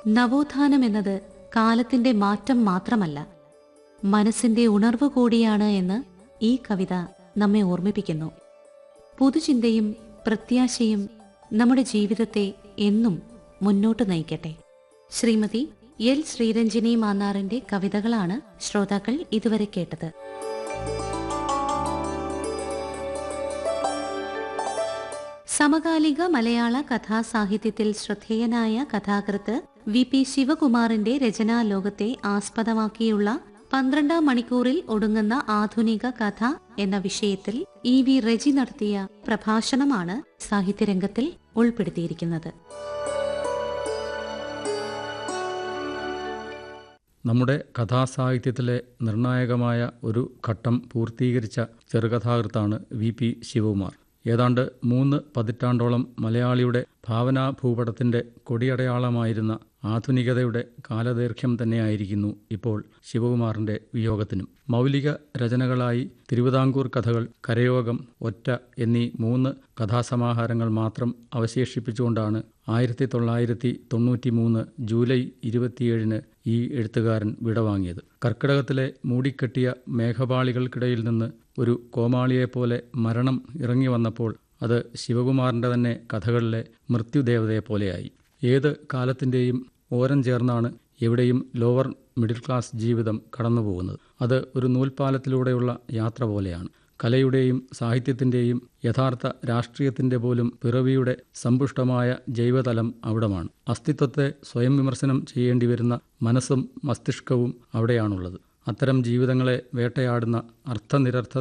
നവോത്ഥാനം എന്നത് കാലത്തിന്റെ മാറ്റം മാത്രമല്ല മനസ്സിന്റെ ഉണർവ് കൂടിയാണ് എന്ന് ഈ കവിത നമ്മെ ഓർമ്മിപ്പിക്കുന്നു പുതുചിന്തയും പ്രത്യാശയും നമ്മുടെ ജീവിതത്തെ എന്നും മുന്നോട്ട് നയിക്കട്ടെ ശ്രീമതി എൽ ശ്രീരഞ്ജിനി മാന്നാറിന്റെ കവിതകളാണ് ശ്രോതാക്കൾ ഇതുവരെ കേട്ടത് സമകാലിക മലയാള കഥാസാഹിത്യത്തിൽ ശ്രദ്ധേയനായ കഥാകൃത്ത് വി പി ശിവകുമാറിന്റെ രചനാലോകത്തെ ആസ്പദമാക്കിയുള്ള പന്ത്രണ്ടാം മണിക്കൂറിൽ ഒടുങ്ങുന്ന ആധുനിക കഥ എന്ന വിഷയത്തിൽ ഇ വി റെജി നടത്തിയ പ്രഭാഷണമാണ് സാഹിത്യരംഗത്തിൽ ഉൾപ്പെടുത്തിയിരിക്കുന്നത് നമ്മുടെ കഥാസാഹിത്യത്തിലെ നിർണായകമായ ഒരു ഘട്ടം പൂർത്തീകരിച്ച ചെറുകഥാകൃത്താണ് വി പി ശിവകുമാർ ഏതാണ്ട് മൂന്ന് പതിറ്റാണ്ടോളം മലയാളിയുടെ ഭാവനാഭൂപടത്തിന്റെ കൊടിയടയാളമായിരുന്ന ആധുനികതയുടെ കാലദൈർഘ്യം തന്നെയായിരിക്കുന്നു ഇപ്പോൾ ശിവകുമാറിന്റെ വിയോഗത്തിനും മൗലിക രചനകളായി തിരുവിതാംകൂർ കഥകൾ കരയോഗം ഒറ്റ എന്നീ മൂന്ന് കഥാസമാഹാരങ്ങൾ മാത്രം അവശേഷിപ്പിച്ചുകൊണ്ടാണ് ആയിരത്തി തൊള്ളായിരത്തി തൊണ്ണൂറ്റി മൂന്ന് ജൂലൈ ഇരുപത്തിയേഴിന് ഈ എഴുത്തുകാരൻ വിടവാങ്ങിയത് കർക്കിടകത്തിലെ മൂടിക്കെട്ടിയ മേഘപാളികൾക്കിടയിൽ നിന്ന് ഒരു കോമാളിയെപ്പോലെ മരണം ഇറങ്ങി വന്നപ്പോൾ അത് ശിവകുമാറിൻ്റെ തന്നെ കഥകളിലെ മൃത്യുദേവതയെ പോലെയായി ഏത് കാലത്തിൻ്റെയും ഓരം ചേർന്നാണ് എവിടെയും ലോവർ മിഡിൽ ക്ലാസ് ജീവിതം കടന്നുപോകുന്നത് അത് ഒരു നൂൽപ്പാലത്തിലൂടെയുള്ള യാത്ര പോലെയാണ് കലയുടെയും സാഹിത്യത്തിൻ്റെയും യഥാർത്ഥ രാഷ്ട്രീയത്തിൻ്റെ പോലും പിറവിയുടെ സമ്പുഷ്ടമായ ജൈവതലം അവിടമാണ് അസ്തിത്വത്തെ സ്വയം വിമർശനം ചെയ്യേണ്ടി വരുന്ന മനസ്സും മസ്തിഷ്കവും അവിടെയാണുള്ളത് അത്തരം ജീവിതങ്ങളെ വേട്ടയാടുന്ന അർത്ഥനിരർത്ഥ